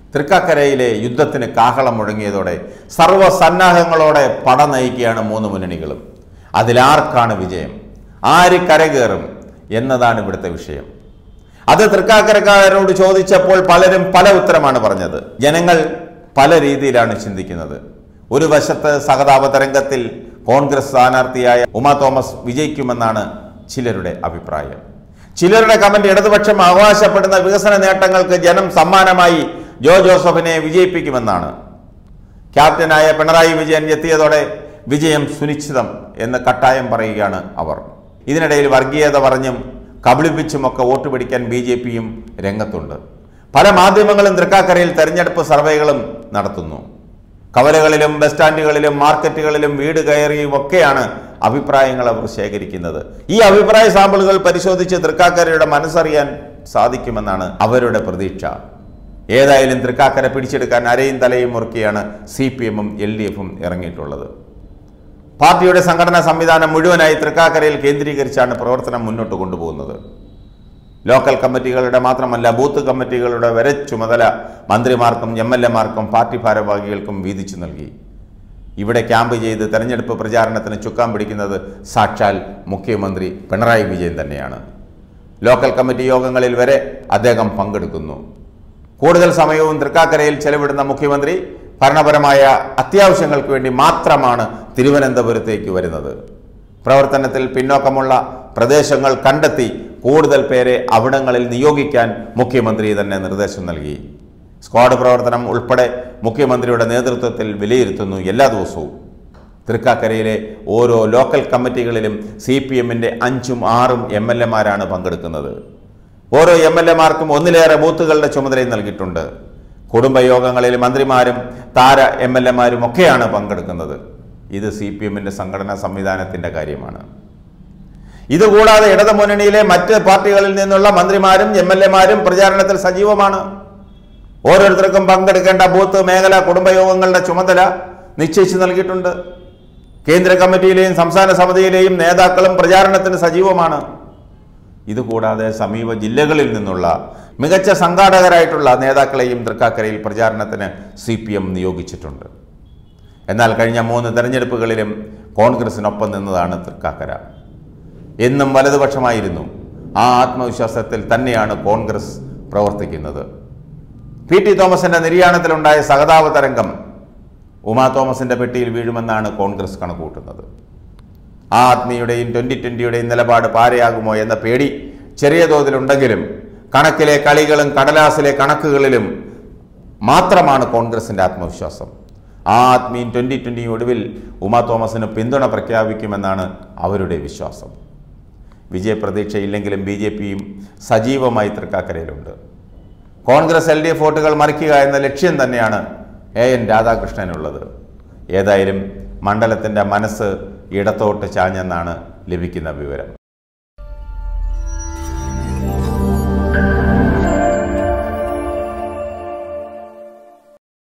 തൃക്കാക്കരയിലെ യുദ്ധത്തിന് കാഹളം മുഴങ്ങിയതോടെ സർവ്വസന്നാഹങ്ങളോടെ പട നയിക്കുകയാണ് മൂന്ന് മുന്നണികളും അതിലാർക്കാണ് വിജയം ആര് കരകയറും എന്നതാണ് ഇവിടുത്തെ വിഷയം അത് തൃക്കാക്കരക്കാരോട് ചോദിച്ചപ്പോൾ പലരും പല ഉത്തരമാണ് പറഞ്ഞത് ജനങ്ങൾ പല രീതിയിലാണ് ചിന്തിക്കുന്നത് ഒരു വശത്ത് സഹതാപ തരംഗത്തിൽ കോൺഗ്രസ് സ്ഥാനാർത്ഥിയായ ഉമാ തോമസ് വിജയിക്കുമെന്നാണ് ചിലരുടെ അഭിപ്രായം ചിലരുടെ കമന്റ് ഇടതുപക്ഷം അവകാശപ്പെടുന്ന വികസന നേട്ടങ്ങൾക്ക് ജനം സമ്മാനമായി ജോ ജോസഫിനെ വിജയിപ്പിക്കുമെന്നാണ് ക്യാപ്റ്റനായ പിണറായി വിജയൻ എത്തിയതോടെ വിജയം സുനിശ്ചിതം എന്ന് കട്ടായം പറയുകയാണ് അവർ ഇതിനിടയിൽ വർഗീയത പറഞ്ഞും കബളിപ്പിച്ചുമൊക്കെ വോട്ട് പിടിക്കാൻ ബി ജെ പിയും രംഗത്തുണ്ട് പല മാധ്യമങ്ങളും തൃക്കാക്കരയിൽ തെരഞ്ഞെടുപ്പ് സർവേകളും നടത്തുന്നു കവലകളിലും ബസ് സ്റ്റാൻഡുകളിലും മാർക്കറ്റുകളിലും വീട് കയറിയും ഒക്കെയാണ് അഭിപ്രായങ്ങൾ അവർ ശേഖരിക്കുന്നത് ഈ അഭിപ്രായ സാമ്പിളുകൾ പരിശോധിച്ച് തൃക്കാക്കരയുടെ മനസ്സറിയാൻ സാധിക്കുമെന്നാണ് അവരുടെ പ്രതീക്ഷ ഏതായാലും തൃക്കാക്കര പിടിച്ചെടുക്കാൻ അരയും തലയും മുറുക്കിയാണ് സി പി എമ്മും എൽ ഡി എഫും ഇറങ്ങിയിട്ടുള്ളത് പാർട്ടിയുടെ സംഘടനാ സംവിധാനം മുഴുവനായി തൃക്കാക്കരയിൽ കേന്ദ്രീകരിച്ചാണ് പ്രവർത്തനം മുന്നോട്ട് കൊണ്ടുപോകുന്നത് ലോക്കൽ കമ്മിറ്റികളുടെ മാത്രമല്ല ബൂത്ത് കമ്മിറ്റികളുടെ വരെ ചുമതല മന്ത്രിമാർക്കും എം എൽ എമാർക്കും പാർട്ടി ഭാരവാഹികൾക്കും വീതിച്ചു നൽകി ഇവിടെ ക്യാമ്പ് ചെയ്ത് തെരഞ്ഞെടുപ്പ് പ്രചാരണത്തിന് ചുക്കാൻ പിടിക്കുന്നത് സാക്ഷാൽ മുഖ്യമന്ത്രി പിണറായി വിജയൻ തന്നെയാണ് ലോക്കൽ കമ്മിറ്റി യോഗങ്ങളിൽ വരെ അദ്ദേഹം പങ്കെടുക്കുന്നു കൂടുതൽ സമയവും തൃക്കാക്കരയിൽ ചെലവിടുന്ന മുഖ്യമന്ത്രി ഭരണപരമായ അത്യാവശ്യങ്ങൾക്ക് വേണ്ടി മാത്രമാണ് തിരുവനന്തപുരത്തേക്ക് വരുന്നത് പ്രവർത്തനത്തിൽ പിന്നോക്കമുള്ള പ്രദേശങ്ങൾ കണ്ടെത്തി കൂടുതൽ പേരെ അവിടങ്ങളിൽ നിയോഗിക്കാൻ മുഖ്യമന്ത്രി തന്നെ നിർദ്ദേശം നൽകി സ്ക്വാഡ് പ്രവർത്തനം ഉൾപ്പെടെ മുഖ്യമന്ത്രിയുടെ നേതൃത്വത്തിൽ വിലയിരുത്തുന്നു എല്ലാ ദിവസവും തൃക്കാക്കരയിലെ ഓരോ ലോക്കൽ കമ്മിറ്റികളിലും സി പി എമ്മിൻ്റെ അഞ്ചും ആറും എം എൽ എമാരാണ് പങ്കെടുക്കുന്നത് ഓരോ എം എൽ എമാർക്കും ഒന്നിലേറെ ബൂത്തുകളുടെ ചുമതലയും നൽകിയിട്ടുണ്ട് കുടുംബയോഗങ്ങളിൽ മന്ത്രിമാരും താര എം എൽ എമാരും ഒക്കെയാണ് പങ്കെടുക്കുന്നത് ഇത് സി പി എമ്മിൻ്റെ സംഘടനാ സംവിധാനത്തിൻ്റെ കാര്യമാണ് ഇതുകൂടാതെ ഇടതുമുന്നണിയിലെ മറ്റ് പാർട്ടികളിൽ നിന്നുള്ള മന്ത്രിമാരും എം എൽ എമാരും പ്രചാരണത്തിൽ സജീവമാണ് ഓരോരുത്തർക്കും പങ്കെടുക്കേണ്ട ബൂത്ത് മേഖല കുടുംബയോഗങ്ങളുടെ ചുമതല നിശ്ചയിച്ചു നൽകിയിട്ടുണ്ട് കേന്ദ്ര കമ്മിറ്റിയിലെയും സംസ്ഥാന സമിതിയിലെയും നേതാക്കളും പ്രചാരണത്തിന് സജീവമാണ് ഇതുകൂടാതെ സമീപ ജില്ലകളിൽ നിന്നുള്ള മികച്ച സംഘാടകരായിട്ടുള്ള നേതാക്കളെയും തൃക്കാക്കരയിൽ പ്രചാരണത്തിന് സി പി എം നിയോഗിച്ചിട്ടുണ്ട് എന്നാൽ കഴിഞ്ഞ മൂന്ന് തെരഞ്ഞെടുപ്പുകളിലും കോൺഗ്രസിനൊപ്പം നിന്നതാണ് തൃക്കാക്കര എന്നും വലതുപക്ഷമായിരുന്നു ആ ആത്മവിശ്വാസത്തിൽ തന്നെയാണ് കോൺഗ്രസ് പ്രവർത്തിക്കുന്നത് പി ടി തോമസിന്റെ നിര്യാണത്തിലുണ്ടായ സഹതാപ തരംഗം ഉമാ തോമസിന്റെ പെട്ടിയിൽ വീഴുമെന്നാണ് കോൺഗ്രസ് കണക്കുകൂട്ടുന്നത് ആ ആത്മീയുടെയും ട്വന്റി ട്വന്റിയുടെയും നിലപാട് പാരയാകുമോ എന്ന പേടി ചെറിയ തോതിലുണ്ടെങ്കിലും കണക്കിലെ കളികളും കടലാസിലെ കണക്കുകളിലും മാത്രമാണ് കോൺഗ്രസിന്റെ ആത്മവിശ്വാസം ആ ആത്മീയും ട്വന്റി ട്വന്റിയും ഒടുവിൽ ഉമാ തോമസിന് പിന്തുണ പ്രഖ്യാപിക്കുമെന്നാണ് അവരുടെ വിശ്വാസം വിജയപ്രതീക്ഷയില്ലെങ്കിലും ബി ജെ പിയും സജീവമായി തൃക്കാക്കരയിലുണ്ട് കോൺഗ്രസ് എൽ ഡി എഫ് വോട്ടുകൾ മറിക്കുക എന്ന ലക്ഷ്യം തന്നെയാണ് എ എൻ രാധാകൃഷ്ണനുള്ളത് ഏതായാലും മണ്ഡലത്തിൻ്റെ മനസ്സ് ഇടത്തോട്ട് ചാഞ്ഞെന്നാണ് ലഭിക്കുന്ന വിവരം